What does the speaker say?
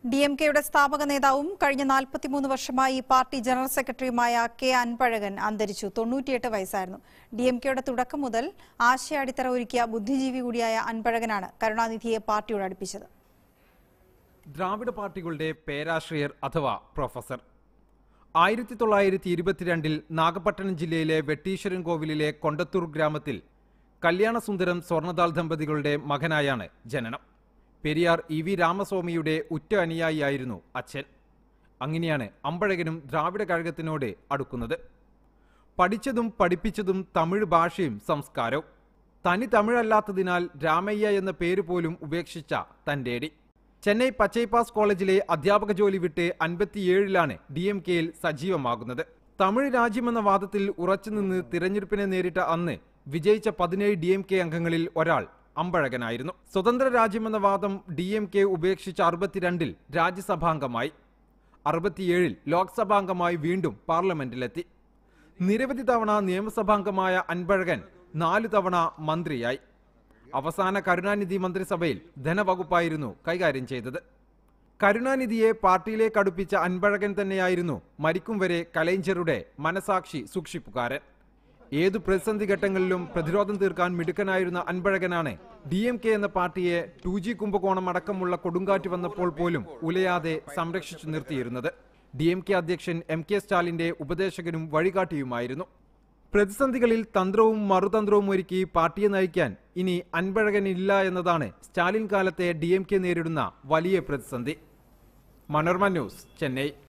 D M കെയുടെ സ്ഥാപക നേതാവും കഴിഞ്ഞ നാൽപ്പത്തിമൂന്ന് വർഷമായി പാർട്ടി ജനറൽ സെക്രട്ടറിയുമായ കെ അൻപഴകൻ അന്തരിച്ചു തൊണ്ണൂറ്റിയെട്ട് വയസ്സായിരുന്നു ഡി എം കെയുടെ തുടക്കം മുതൽ ആശയ അടിത്തറ ഒരുക്കിയ ബുദ്ധിജീവി കൂടിയായ അൻപഴകനാണ് കരുണാനിധിയെ പാർട്ടിയോട് അടുപ്പിച്ചത് ദ്രാവിഡ പാർട്ടികളുടെ പേരാശ്രയർ അഥവാ പ്രൊഫസർ ആയിരത്തി തൊള്ളായിരത്തി ഇരുപത്തിരണ്ടിൽ നാഗപട്ടണം ജില്ലയിലെ വെട്ടീശ്വരൻ കോവിലിലെ കൊണ്ടത്തൂർ ഗ്രാമത്തിൽ കല്യാണസുന്ദരം സ്വർണദാൾ ദമ്പതികളുടെ മകനായാണ് ജനനം പെരിയാർ ഇ വി രാമസ്വാമിയുടെ ഉറ്റ അനുയായിയായിരുന്നു അച്ഛൻ അങ്ങനെയാണ് അമ്പഴകനും ദ്രാവിഡ കഴകത്തിനോട് അടുക്കുന്നത് പഠിച്ചതും പഠിപ്പിച്ചതും തമിഴ് ഭാഷയും സംസ്കാരവും തനി തമിഴല്ലാത്തതിനാൽ രാമയ്യ എന്ന പേര് പോലും ഉപേക്ഷിച്ച തൻ്റെടി ചെന്നൈ പച്ചൈപ്പാസ് കോളേജിലെ അധ്യാപക ജോലി വിട്ട് അൻപത്തിയേഴിലാണ് ഡി എം കെയിൽ സജീവമാകുന്നത് തമിഴ് രാജ്യമെന്ന വാദത്തിൽ ഉറച്ചുനിന്ന് തിരഞ്ഞെടുപ്പിനെ നേരിട്ട അന്ന് വിജയിച്ച പതിനേഴ് ഡി എം കെ അംഗങ്ങളിൽ ഒരാൾ അമ്പഴകനായിരുന്നു സ്വതന്ത്ര രാജ്യമെന്ന വാദം ഡി എം കെ ഉപേക്ഷിച്ച അറുപത്തിരണ്ടിൽ രാജ്യസഭാംഗമായി അറുപത്തിയേഴിൽ ലോക്സഭാംഗമായി വീണ്ടും പാർലമെന്റിലെത്തി നിരവധി തവണ നിയമസഭാംഗമായ അൻപഴകൻ നാലു തവണ മന്ത്രിയായി അവസാന കരുണാനിധി മന്ത്രിസഭയിൽ ധനവകുപ്പായിരുന്നു കൈകാര്യം ചെയ്തത് കരുണാനിധിയെ പാർട്ടിയിലേക്ക് അടുപ്പിച്ച അൻപഴകൻ തന്നെയായിരുന്നു മരിക്കും വരെ കലൈഞ്ചറുടെ മനസാക്ഷി സൂക്ഷിപ്പുകാരൻ ഏതു പ്രതിസന്ധി ഘട്ടങ്ങളിലും പ്രതിരോധം തീർക്കാൻ മിടുക്കനായിരുന്ന അൻപഴകനാണ് ഡി എം കെ എന്ന പാർട്ടിയെ ടു ജി കുംഭകോണം അടക്കമുള്ള കൊടുങ്കാറ്റ് വന്നപ്പോൾ പോലും ഉലയാതെ സംരക്ഷിച്ചു നിർത്തിയിരുന്നത് ഡി എം കെ അധ്യക്ഷൻ എം കെ സ്റ്റാലിന്റെ ഉപദേശകനും വഴികാട്ടിയുമായിരുന്നു പ്രതിസന്ധികളിൽ തന്ത്രവും മറുതന്ത്രവും ഒരുക്കി പാർട്ടിയെ നയിക്കാൻ ഇനി അൻപഴകനില്ല എന്നതാണ് സ്റ്റാലിൻ കാലത്തെ ഡി നേരിടുന്ന വലിയ പ്രതിസന്ധി മനോരമ ന്യൂസ് ചെന്നൈ